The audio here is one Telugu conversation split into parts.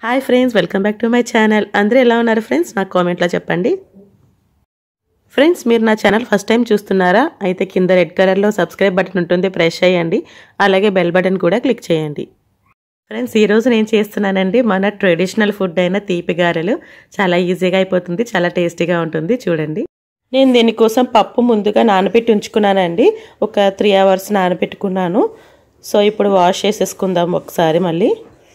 hi friends welcome back to my channel అందరూ ఎలా ఉన్నారు ఫ్రెండ్స్ నాకు కామెంట్లో చెప్పండి ఫ్రెండ్స్ మీరు నా ఛానల్ ఫస్ట్ టైం చూస్తున్నారా అయితే కింద రెడ్ కలర్లో సబ్స్క్రైబ్ బటన్ ఉంటుంది ప్రెస్ చేయండి అలాగే బెల్ బటన్ కూడా క్లిక్ చేయండి ఫ్రెండ్స్ ఈరోజు నేను చేస్తున్నానండి మన ట్రెడిషనల్ ఫుడ్ అయిన తీపి గారెలు చాలా ఈజీగా అయిపోతుంది చాలా టేస్టీగా ఉంటుంది చూడండి నేను దీనికోసం పప్పు ముందుగా నానబెట్టి ఉంచుకున్నానండి ఒక త్రీ అవర్స్ నానబెట్టుకున్నాను సో ఇప్పుడు వాష్ చేసేసుకుందాం ఒకసారి మళ్ళీ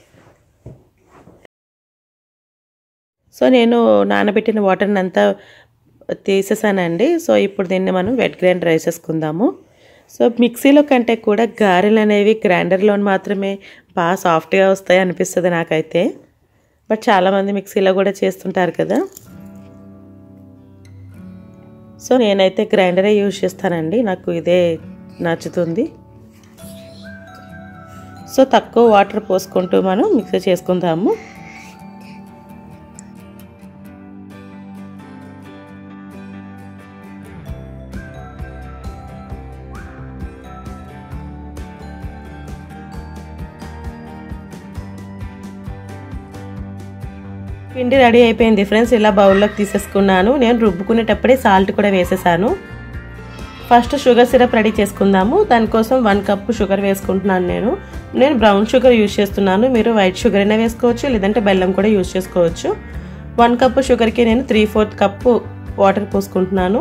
సో నేను నానబెట్టిన వాటర్ని అంతా తీసేసానండి సో ఇప్పుడు దీన్ని మనం వెట్ గ్రైండర్ వేసేసుకుందాము సో మిక్సీలో కంటే కూడా గారెలు అనేవి గ్రైండర్లో మాత్రమే బాగా సాఫ్ట్గా వస్తాయి అనిపిస్తుంది నాకైతే బట్ చాలామంది మిక్సీలో కూడా చేస్తుంటారు కదా సో నేనైతే గ్రైండరే యూజ్ చేస్తానండి నాకు ఇదే నచ్చుతుంది సో తక్కువ వాటర్ పోసుకుంటూ మనం మిక్సీ చేసుకుందాము పిండి రెడీ అయిపోయింది ఫ్రెండ్స్ ఇలా బౌల్లోకి తీసేసుకున్నాను నేను రుబ్బుకునేటప్పుడే సాల్ట్ కూడా వేసేసాను ఫస్ట్ షుగర్ సిరప్ రెడీ చేసుకుందాము దానికోసం వన్ కప్పు షుగర్ వేసుకుంటున్నాను నేను నేను బ్రౌన్ షుగర్ యూజ్ చేస్తున్నాను మీరు వైట్ షుగర్ అయినా వేసుకోవచ్చు లేదంటే బెల్లం కూడా యూజ్ చేసుకోవచ్చు వన్ కప్పు షుగర్కి నేను త్రీ ఫోర్త్ కప్పు వాటర్ పోసుకుంటున్నాను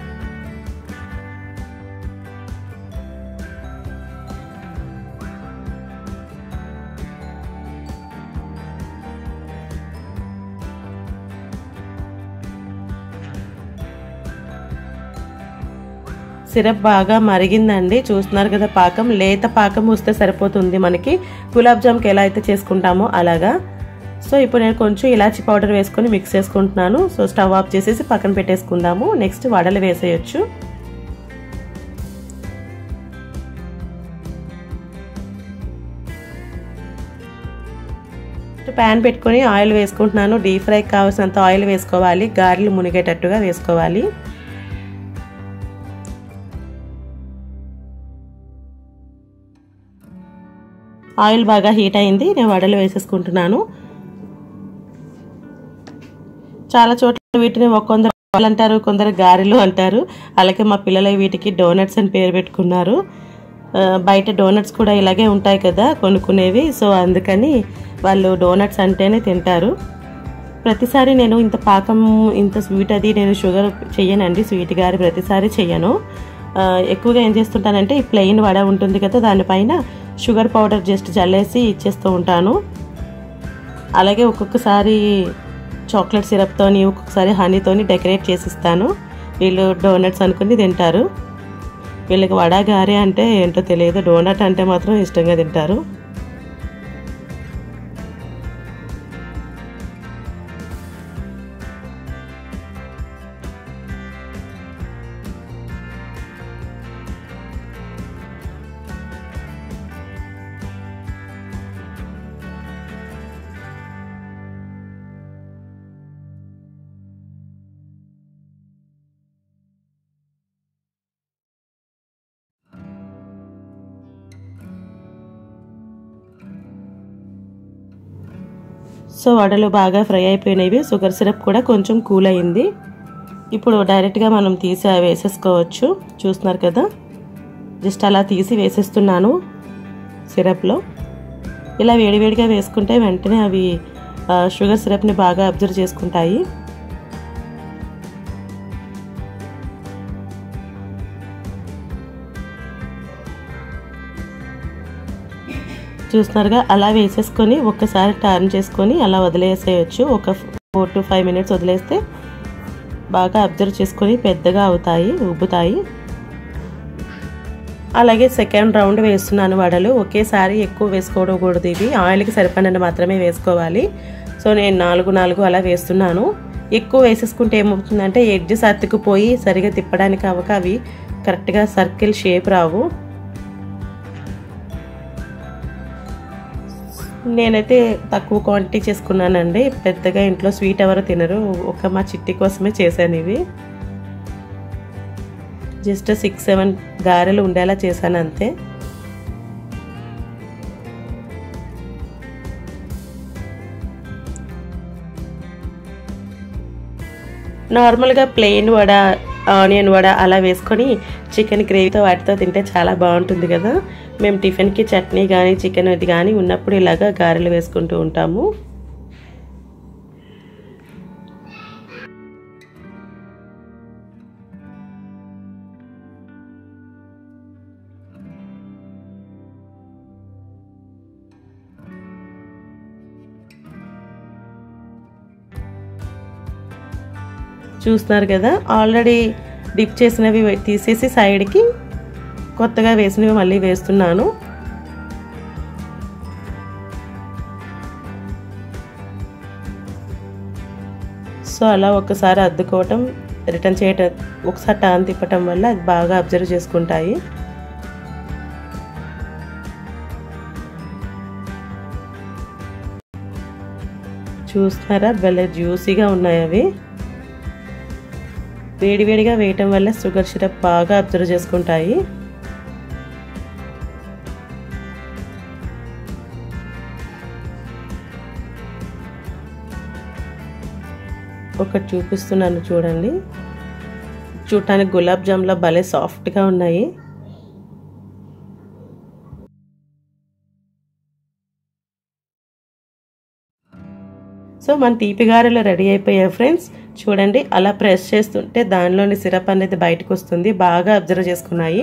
సిరప్ బాగా మరిగిందండి చూస్తున్నారు కదా పాకం లేత పాకం వస్తే సరిపోతుంది మనకి గులాబ్ జామ్కి ఎలా అయితే చేసుకుంటామో అలాగా సో ఇప్పుడు నేను కొంచెం ఇలాచి పౌడర్ వేసుకొని మిక్స్ చేసుకుంటున్నాను సో స్టవ్ ఆఫ్ చేసేసి పక్కన పెట్టేసుకుందాము నెక్స్ట్ వడలు వేసేయచ్చు ప్యాన్ పెట్టుకొని ఆయిల్ వేసుకుంటున్నాను డీప్ ఫ్రై కావాల్సినంత ఆయిల్ వేసుకోవాలి గారెలు మునిగేటట్టుగా వేసుకోవాలి ఆయిల్ బాగా హీట్ అయింది నేను వడలు వేసేసుకుంటున్నాను చాలా చోట్ల వీటిని కొందరు అంటారు కొందరు గారెలు అంటారు అలాగే మా పిల్లలు వీటికి డోనట్స్ అని పేరు పెట్టుకున్నారు బయట డోనట్స్ కూడా ఇలాగే ఉంటాయి కదా కొనుక్కునేవి సో అందుకని వాళ్ళు డోనట్స్ అంటేనే తింటారు ప్రతిసారి నేను ఇంత పాకం ఇంత స్వీట్ అది నేను షుగర్ చెయ్యనండి స్వీట్ గారి ప్రతిసారి చెయ్యను ఎక్కువగా ఏం చేస్తుంటానంటే ఈ ప్లెయిన్ వడ ఉంటుంది కదా దానిపైన షుగర్ పౌడర్ జస్ట్ జల్లేసి ఇచ్చేస్తూ ఉంటాను అలాగే ఒక్కొక్కసారి చాక్లెట్ సిరప్తోని ఒక్కొక్కసారి హనీతోని డెకరేట్ చేసిస్తాను వీళ్ళు డోనట్స్ అనుకుని తింటారు వీళ్ళకి వడ గారె అంటే ఏంటో తెలియదు డోనట్ అంటే మాత్రం ఇష్టంగా తింటారు సో వడలు బాగా ఫ్రై అయిపోయినవి షుగర్ సిరప్ కూడా కొంచెం కూల్ అయింది ఇప్పుడు డైరెక్ట్గా మనం తీసి వేసేసుకోవచ్చు చూస్తున్నారు కదా జస్ట్ అలా తీసి వేసేస్తున్నాను సిరప్లో ఇలా వేడివేడిగా వేసుకుంటే వెంటనే అవి షుగర్ సిరప్ని బాగా అబ్జర్వ్ చేసుకుంటాయి చూస్తున్నారుగా అలా వేసేసుకొని ఒక్కసారి టర్న్ చేసుకొని అలా వదిలేసేయచ్చు ఒక ఫోర్ టు ఫైవ్ మినిట్స్ వదిలేస్తే బాగా అబ్జర్వ్ చేసుకొని పెద్దగా అవుతాయి ఉబ్బుతాయి అలాగే సెకండ్ రౌండ్ వేస్తున్నాను వడలు ఒకేసారి ఎక్కువ వేసుకోకూడదు ఇవి ఆయిల్కి సరిపడిన మాత్రమే వేసుకోవాలి సో నేను నాలుగు నాలుగు అలా వేస్తున్నాను ఎక్కువ వేసేసుకుంటే ఏమవుతుందంటే ఎడ్జెస్ అతుకుపోయి సరిగా తిప్పడానికి అవ్వక అవి కరెక్ట్గా సర్కిల్ షేప్ రావు నేనైతే తక్కువ క్వాంటిటీ చేసుకున్నానండి పెద్దగా ఇంట్లో స్వీట్ ఎవరు తినరు ఒక మా చిట్టి కోసమే చేశాను ఇవి జస్ట్ సిక్స్ సెవెన్ గారెలు ఉండేలా చేశాను అంతే నార్మల్గా ప్లెయిన్ వడ ఆనియన్ వడ అలా వేసుకొని చికెన్ గ్రేవీతో వాటితో తింటే చాలా బాగుంటుంది కదా మేము టిఫిన్కి చట్నీ కానీ చికెన్ ఇది కానీ ఉన్నప్పుడు ఇలాగా గారెలు వేసుకుంటూ ఉంటాము చూస్తున్నారు కదా ఆల్రెడీ డిప్ చేసినవి తీసేసి సైడ్కి కొత్తగా వేసినవి మళ్ళీ వేస్తున్నాను సో అలా ఒకసారి అద్దుకోవటం రిటర్న్ చేయటం ఒకసారి టర్న్ తిప్పటం వల్ల అది బాగా అబ్జర్వ్ చేసుకుంటాయి చూస్తున్నారా భలే జ్యూసీగా ఉన్నాయి అవి వేడివేడిగా వేయటం వల్ల షుగర్ సిరప్ బాగా అబ్జర్వ్ చేసుకుంటాయి ఒకటి చూపిస్తున్నాను చూడండి చూడటానికి గులాబ్ జామ్లా భలే సాఫ్ట్గా ఉన్నాయి సో మన తీపి గారెలు రెడీ అయిపోయాయి ఫ్రెండ్స్ చూడండి అలా ప్రెస్ చేస్తుంటే దానిలోని సిరప్ అనేది బయటకు వస్తుంది బాగా అబ్జర్వ్ చేసుకున్నాయి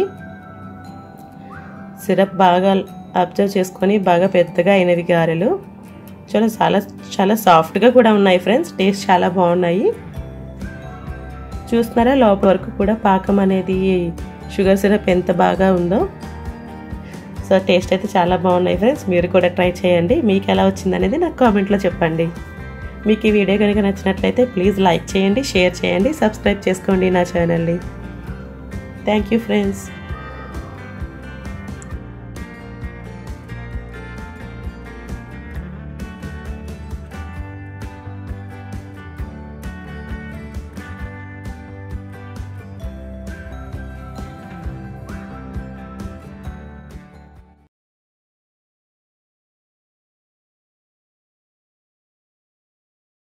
సిరప్ బాగా అబ్జర్వ్ చేసుకొని బాగా పెద్దగా అయినవి గారెలు చాలా చాలా చాలా సాఫ్ట్గా కూడా ఉన్నాయి ఫ్రెండ్స్ టేస్ట్ చాలా బాగున్నాయి చూస్తున్నారా లోపల వరకు కూడా పాకం అనేది షుగర్ సిరప్ ఎంత బాగా ఉందో సో టేస్ట్ అయితే చాలా బాగున్నాయి ఫ్రెండ్స్ మీరు కూడా ట్రై చేయండి మీకు ఎలా వచ్చిందనేది నాకు కామెంట్లో చెప్పండి మీకు ఈ వీడియో కనుక నచ్చినట్లయితే ప్లీజ్ లైక్ చేయండి షేర్ చేయండి సబ్స్క్రైబ్ చేసుకోండి నా ఛానల్ని థ్యాంక్ యూ ఫ్రెండ్స్